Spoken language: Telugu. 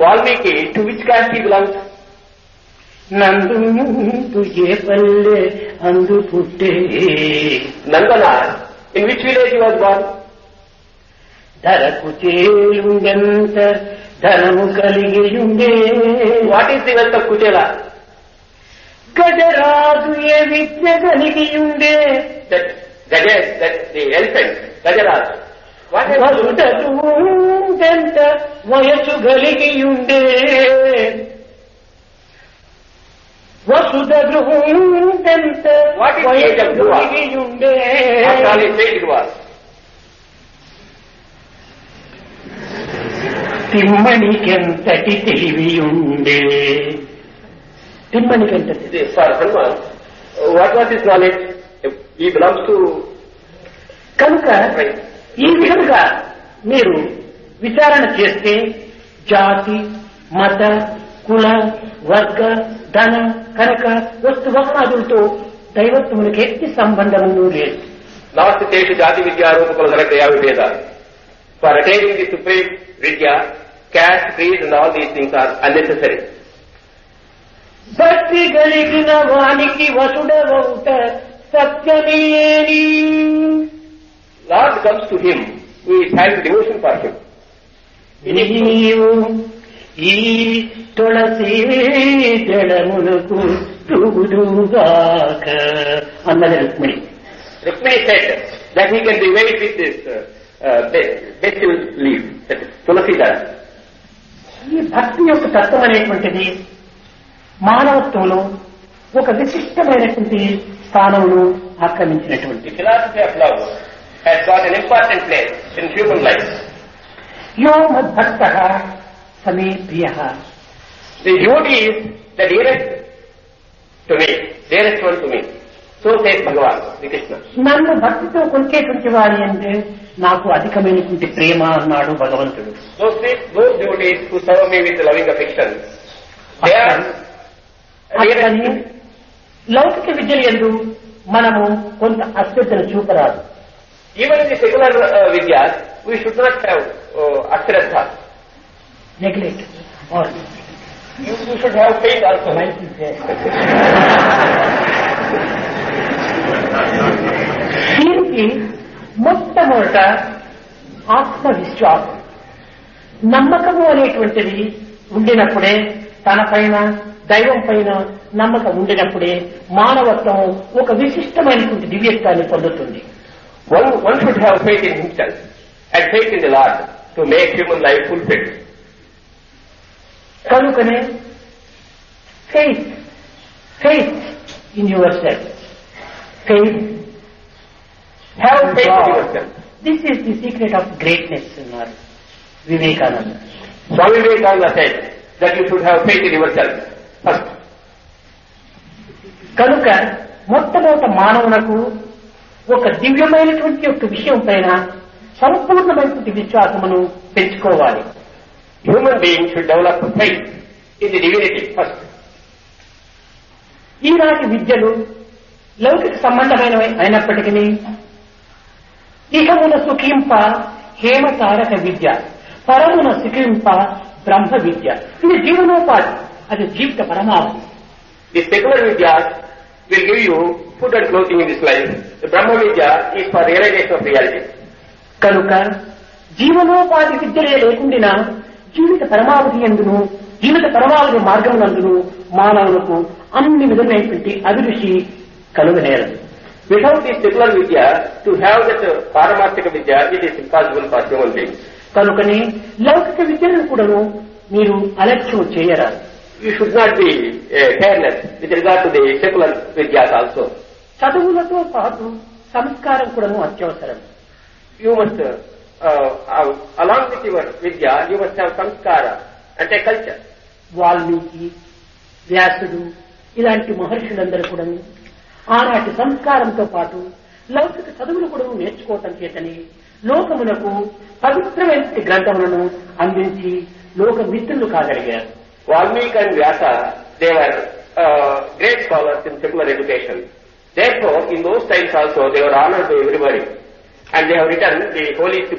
Valmiki, to which caste he belongs? నందు ముందు ఏ పల్లె అందు పుట్టే Nandana, in which village he was born? ధరకు చేయుండెంత ధనము కలిగియుండే What is the wealth of Kuchela? గజరాజు ఏ విద్య కలిగియుండే That Gajas, that the elephant, Gajaraj. What has వసుడకు ఉండెంత వయసు కలిగియుండే వసుద గృహంతెంత What is the age of వయసు Dhruva? కలిగియుండే After all he said it was. తిమ్మనికెంతటి తెలివియుండే తిమ్మనికెంతటి This, for Hanuman, what was his knowledge? He belongs to కనుక ఈ విధంగా మీరు విచారణ చేస్తే జాతి మత కుల వర్గ ధన కనుక వస్తు వస్త్రాదులతో దైవత్వమునికి ఎట్టి సంబంధము లేదు Not Teshu Jati Vidya Rupakula Dhanakriya Viveda. For attaining the supreme Vidya, caste, creed and all these things are unnecessary. భక్తి కలిగిన వానికి వసుడవౌట సత్యమేని Lord comes to him who is having devotion for him. నీవు ఈ తులసి జడమునకు తూగుదుగాక అన్నది Rukmini Rukmini said that he can revive with this uh, uh, be- basil leaf, that is tulasi dara. ఈ భక్తి యొక్క తత్వం అనేటువంటిది మానవత్వంలో ఒక విశిష్టమైనటువంటి స్థానమును The ఆక్రమించినటువంటి philosophy of love has got an important place in human life. యో మద్భక్త సమే ప్రియ The devotee is the dearest to me, dearest one to me. So says Bhagavan, Sri Krishna. నన్ను భక్తితో కొలిచేటువంటి వారి అంటే నాకు అధికమైనటువంటి ప్రేమ అన్నాడు భగవంతుడు Those, those devotees who serve me with loving affection, they are అట్లని dearest. లౌకిక విద్యలు ఎందు మనము కొంత అశ్రద్ధను చూపరాదు Even in the secular uh, Vidyas, we should not have uh, Ashraddha. Neglect or You, you should have faith also. దీనికి మొట్టమొదట ఆత్మవిశ్వాసం నమ్మకము అనేటువంటిది ఉండినప్పుడే తన పైన దైవం పైన నమ్మకం ఉండినప్పుడే మానవత్వం ఒక విశిష్టమైనటువంటి దివ్యత్వాన్ని పొందుతుంది One, one should have faith in himself and faith in the Lord to make human life fulfilled. కనుకనే faith faith in yourself faith Have faith in yourself. This is the secret of greatness అన్నారు Vivekananda Swami Vivekananda said that you should have faith in yourself first. కనుక మొట్టమొదట మానవునకు ఒక దివ్యమైనటువంటి ఒక విషయం పైన సంపూర్ణమైనటువంటి విశ్వాసమును పెంచుకోవాలి Human beings should develop faith in the divinity first. ఈనాటి విద్యలు లౌకిక సంబంధమైనవి అయినప్పటికీ ఇహమున సుఖింప హేమ తారక విద్య పరమున సుఖింప బ్రహ్మ విద్య ఇది జీవనోపాధి అది జీవిత పరమావధి The secular Vidyas will give you food and clothing in this life. The Brahma Vidya is for realization of reality. కనుక జీవనోపాధి విద్యలే లేకుండా జీవిత పరమావధి ఎందును జీవిత పరమావధి మార్గం నందును మానవులకు అన్ని విధమైనటువంటి అభిరుచి కలుగనేరదు Without this secular Vidya, to have that uh, Paramarthika Vidya, it is impossible for human beings. కనుకనే లౌకిక విద్యలను కూడాను మీరు అలక్ష్యం చేయరాదు You should not be uh, careless with regard to the secular Vidyas also. చదువులతో పాటు సంస్కారం కూడాను అత్యవసరం You must, uh, uh, uh, along with your Vidya, you must have samskara and a culture. Valmiki వ్యాసుడు ఇలాంటి మహర్షులందరూ కూడా ఆనాటి సంస్కారంతో పాటు లౌకిక చదువులు కూడా నేర్చుకోవటం చేతని లోకమునకు పవిత్రమైన గ్రంథములను అందించి లోక మిత్రులు కాగలిగారు Valmiki and Vyasa, they were uh, great scholars in secular education. Therefore, in those times also, they were honored by everybody. And they have written the holy